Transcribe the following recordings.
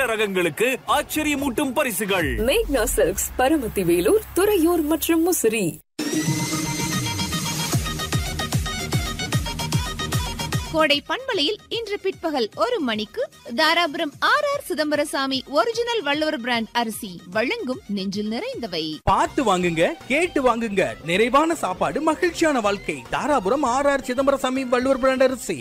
விசேஷ ரகங்களுக்கு ஆச்சரியமூட்டும் பரிசுகள் மேக்னா சில்க்ஸ் பரமத்தி வேலூர் துறையூர் மற்றும் முசிறி கோடை பண்பலையில் இன்று பிற்பகல் ஒரு மணிக்கு Dharapuram R R Chidambarasamy original Valluvar brand அரிசி வழங்கும் நெஞ்சில் நிறைந்தவை பார்த்து வாங்குங்க கேட்டு வாங்குங்க நிறைவான சாப்பாடு மகிழ்ச்சியான வாழ்க்கை Dharapuram R R Chidambarasamy Valluvar brand அரிசி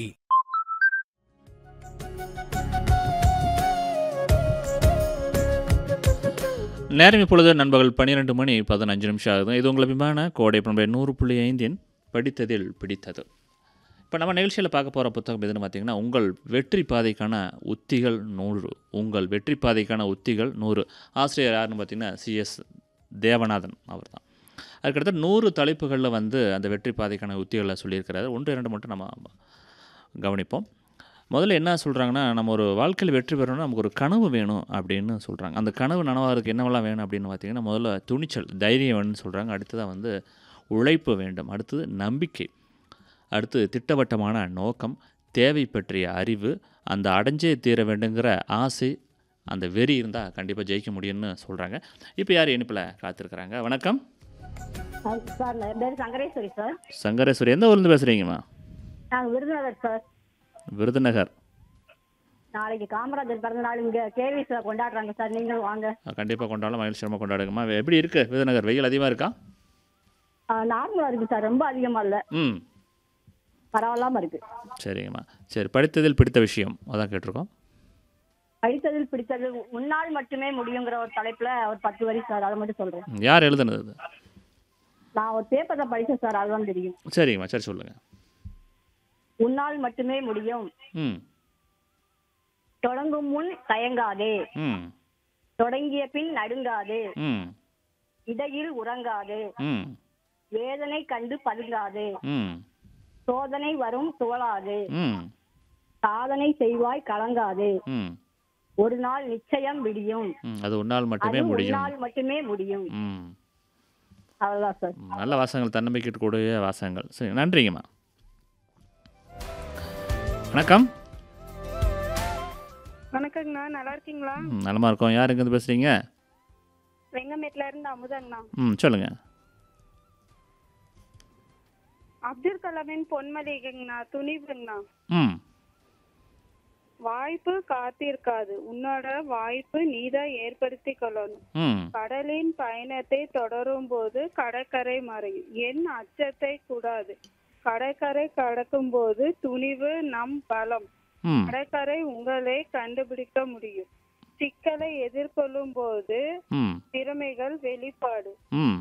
நேரம் இப்பொழுது நண்பகல் பன்னிரெண்டு மணி பதினஞ்சு நிமிஷம் ஆகுது இது உங்களை விமான கோடை பண்பை நூறு புள்ளி ஐந்தின் படித்ததில் பிடித்தது இப்போ நம்ம நிகழ்ச்சியில் பார்க்க போகிற புத்தகம் எதுன்னு பார்த்தீங்கன்னா உங்கள் வெற்றி பாதைக்கான உத்திகள் நூறு உங்கள் வெற்றி பாதைக்கான உத்திகள் நூறு ஆசிரியர் யாருன்னு பார்த்தீங்கன்னா சிஎஸ் தேவநாதன் அவர் தான் அதுக்கடுத்து நூறு தலைப்புகளில் வந்து அந்த வெற்றி பாதைக்கான உத்திகளை சொல்லியிருக்கிறாரு ஒன்று இரண்டு மட்டும் நம்ம கவனிப்போம் முதல்ல என்ன சொல்கிறாங்கன்னா நம்ம ஒரு வாழ்க்கையில் வெற்றி பெறணும்னா நமக்கு ஒரு கனவு வேணும் அப்படின்னு சொல்கிறாங்க அந்த கனவு நனவாருக்கு என்னவெல்லாம் வேணும் அப்படின்னு பார்த்தீங்கன்னா முதல்ல துணிச்சல் தைரியம் வேணும்னு சொல்கிறாங்க அடுத்ததாக வந்து உழைப்பு வேண்டும் அடுத்தது நம்பிக்கை அடுத்து திட்டவட்டமான நோக்கம் தேவை பற்றிய அறிவு அந்த அடைஞ்சே தீர வேண்டுங்கிற ஆசை அந்த வெறி இருந்தால் கண்டிப்பாக ஜெயிக்க முடியும்னு சொல்கிறாங்க இப்போ யார் இனிப்பில் காத்திருக்கிறாங்க வணக்கம் சார் என் பேர் சங்கரேஸ்வரி சார் சங்கரேஸ்வரி எந்த ஊர்லேருந்து பேசுகிறீங்கம்மா நாங்கள் விருதுநகர் சார் விருதுநகர் நாளைக்கு காமராஜர் பிறந்த நாள் இங்கே கேவிஸில் கொண்டாடுறாங்க சார் நீங்களும் வாங்க கண்டிப்பாக கொண்டாடலாம் மகிழ்ச்சியமாக கொண்டாடுங்கம்மா எப்படி இருக்குது விருதுநகர் வெயில் அதிகமாக இருக்கா நார்மலாக இருக்கு சார் ரொம்ப அதிகமாக இல்லை ம் பரவாயில்லாம இருக்கு சரிங்கம்மா சரி படித்ததில் பிடித்த விஷயம் அதான் கேட்டிருக்கோம் படித்ததில் பிடித்தது முன்னால் மட்டுமே முடியுங்கிற ஒரு தலைப்புல ஒரு பத்து வரி சார் அதை மட்டும் சொல்றேன் ம், யார் எழுதுனது இது? நான் ஒரு பேப்பரை படிச்சேன் சார் அதுதான் தெரியும் சரிங்கம்மா சரி சொல்லுங்கள் உன்னால் மட்டுமே முடியும் ம் தொடங்கும் முன் தயங்காதே ம் தொடங்கிய பின் நடுங்காதே ம் இடையில் உறங்காதே ம் வேதனை கண்டு பதுங்காதே ம் சோதனை வரும் துவளாதே ம் சாதனை செய்வாய் கலங்காதே ம் ஒரு நாள் நிச்சயம் விடியும் ம் அது உன்னால் மட்டுமே அது முடியும் உன்னால் மட்டுமே முடியும் ம் அவ்வளவுதான் சார் ம், நல்ல வாசகங்கள் தன்னம்பிக்கை கூடிய வாசகங்கள் சரி நன்றிங்கம்மா வணக்கம் வணக்கங்கண்ணா நல்லா இருக்கீங்களா ம் நலமா இருக்கோம் யார் எங்கேருந்து பேசுகிறீங்க வெங்கமேட்ல இருந்து அமுதங்கண்ணா ம் சொல்லுங்கள் அப்துல் கலாமின் பொன்மலிகங்கண்ணா துணிவுங்கண்ணா ம் வாய்ப்பு காத்திருக்காது உன்னோட வாய்ப்பு நீதான் ஏற்படுத்தி கொள்ளணும் ம் கடலின் பயணத்தை தொடரும் போது கடற்கரை மறையும் என் அச்சத்தை கூடாது கடற்கரை கடக்கும் போது துணிவு நம் பலம் ம் கடற்கரை உங்களை கண்டுபிடிக்க முடியும் சிக்கலை எதிர்கொள்ளும் போது ம் திறமைகள் வெளிப்பாடு ம்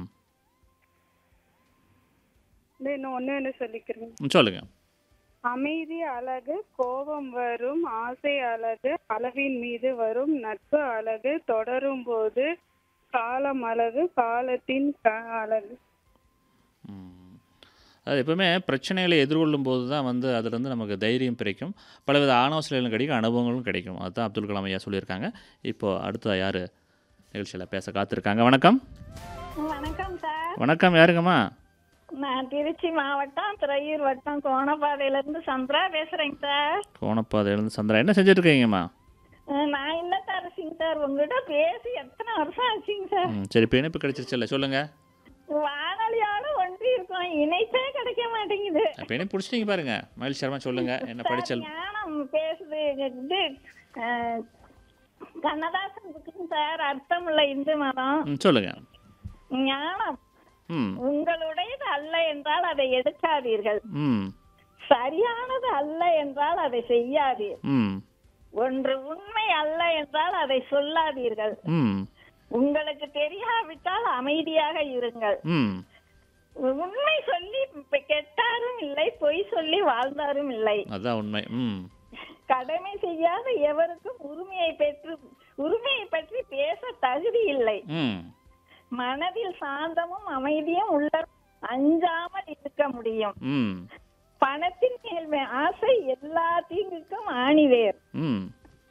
இன்னும் ஒண்ணு ஒண்ணு சொல்லிக்கிறேன் ம், சொல்லுங்க அமைதி அழகு கோபம் வரும் ஆசை அழகு அளவின் மீது வரும் நட்பு அழகு தொடரும் போது காலம் அழகு காலத்தின் க- அழகு ம். அது எப்பவுமே பிரச்சனைகளை எதிர்கொள்ளும் போது தான் வந்து அதுலேருந்து நமக்கு தைரியம் கிடைக்கும் பலவித ஆலோசனைகளும் கிடைக்கும் அனுபவங்களும் கிடைக்கும் அதுதான் அப்துல் கலாம் ஐயா சொல்லியிருக்காங்க இப்போது அடுத்த யார் நிகழ்ச்சியில் பேச காத்திருக்காங்க வணக்கம் வணக்கம் சார் வணக்கம் யாருங்கம்மா நான் திருச்சி மாவட்டம் துறையூர் வட்டம் கோணப்பாதையில இருந்து சந்திரா பேசுறேங்க சார் கோணப்பாதையிலேருந்து சந்திரா என்ன செஞ்சுட்டு இருக்கீங்கம்மா அஹ் நான் என்ன தரசிங்க சார் உங்ககிட்ட பேசி எத்தனை வருஷம் ஆச்சுங்க சார் ம் சரி இப்போ இணைப்பு கிடைச்சிருச்சுல்ல சொல்லுங்கள் வானொலியோட ஒன்றி இருக்கோம் இணைப்பே கிடைக்க மாட்டேங்குது இப்போ இணைப்பு பிடிச்சிட்டீங்க பாருங்க மயில் சர்மா சொல்லுங்கள் என்ன படிச்சல் ஞானம் பேசுது இது அஹ், கண்ணதாசன் இருக்குங்க சார் அர்த்தம் உள்ள இந்து மதம் ம் சொல்லுங்கள் ஞானம் ம் உங்களுடையது அல்ல என்றால் அதை எடுக்காதீர்கள் ம் சரியானது அல்ல என்றால் அதை செய்யாதீர் ம் ஒன்று உண்மை அல்ல என்றால் அதை சொல்லாதீர்கள் ம் உங்களுக்கு தெரியாவிட்டால் அமைதியாக இருங்கள் ம் உண்மை சொல்லி இப்ப கெட்டாரும் இல்லை பொய் சொல்லி வாழ்ந்தாரும் இல்லை அதுதான் உண்மை ம் கடமை செய்யாத எவருக்கும் உரிமையை பெற்று உரிமையை பற்றி பேச தகுதி இல்லை ம் மனதில் சாந்தமும் அமைதியும் உள்ள அஞ்சாமல் இருக்க முடியும் ம் பணத்தின் மேல் மே- ஆசை எல்லா தீங்குக்கும் ஆணிவேர் ம்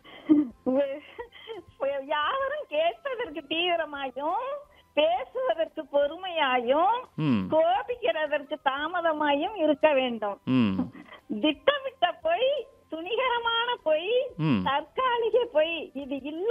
யாவரும் கேட்பதற்கு தீவிரமாயும் பேசுவதற்கு பொறுமையாயும் ம் கோபிக்கிறதற்கு தாமதமாயும் இருக்க வேண்டும் ம் திட்டமிட்ட பொய் துணிகரமான பொய் ம் தற்காலிக பொய் இது இல்ல